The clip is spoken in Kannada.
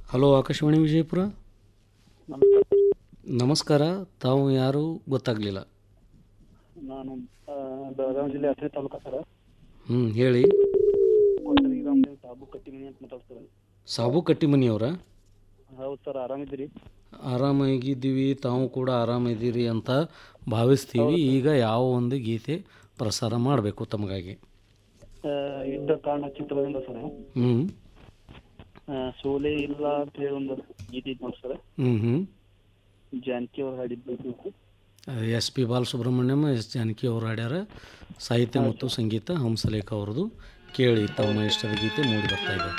ಹಲೋ ಆಕಾಶವಾಣಿ ವಿಜಯಪುರ ನಮಸ್ಕಾರ ತಾವು ಯಾರು ಗೊತ್ತಾಗಲಿಲ್ಲ ನಾನು ಆ, ಬೆಳಗಾವಿ ಜಿಲ್ಲೆ ಹತ್ತನೇ ತಾಲೂಕು ಸರ್ ಹ್ಞೂ ಹೇಳಿ ಕೊಟ್ಟರಿ ಗ್ರಾಮದಿಂದ ಸಾಬು ಕಟ್ಟಿಮನಿ ಅಂತ ಮಾತಾಡ್ತಾರೆ ಸಾಬು ಕಟ್ಟಿಮನಿಯವರ ಹೌದು ಸರ್ ಆರಾಮಿದ್ದೀರಿ ಆರಾಮಾಗಿದ್ದೀವಿ ತಾವು ಕೂಡ ಆರಾಮಿದ್ದೀರಿ ಅಂತ ಭಾವಿಸ್ತೀವಿ ಈಗ ಯಾವ ಒಂದು ಗೀತೆ ಪ್ರಸಾರ ಮಾಡಬೇಕು ತಮಗಾಗಿ ಆ, ಯುದ್ಧ ಕಾರಣ ಚಿತ್ರದಿಂದ ಸರ್ ಹ್ಞೂ ಆ, ಸೋಲೆ ಇಲ್ಲ ಅಂತ ಹೇಳಿ ಒಂದು ಗೀತೆ ಐತೆ ನೋಡಿ ಸರ್ ಹ್ಞೂ ಹ್ಞೂ ಜಾನಕಿ ಅವ್ರು ಹಾಡಿದ್ದು S P Balasubrahmanyam S Janaki ಅವರು ಹಾಡ್ಯಾರ ಸಾಹಿತ್ಯ ಮತ್ತು ಸಂಗೀತ ಹಂಸಲೇಖ ಅವ್ರದ್ದು ಕೇಳಿ ತಮ್ಮ ಇಷ್ಟದ ಗೀತೆ ಮೂಡಿ ಬರ್ತಾ ಇದೆ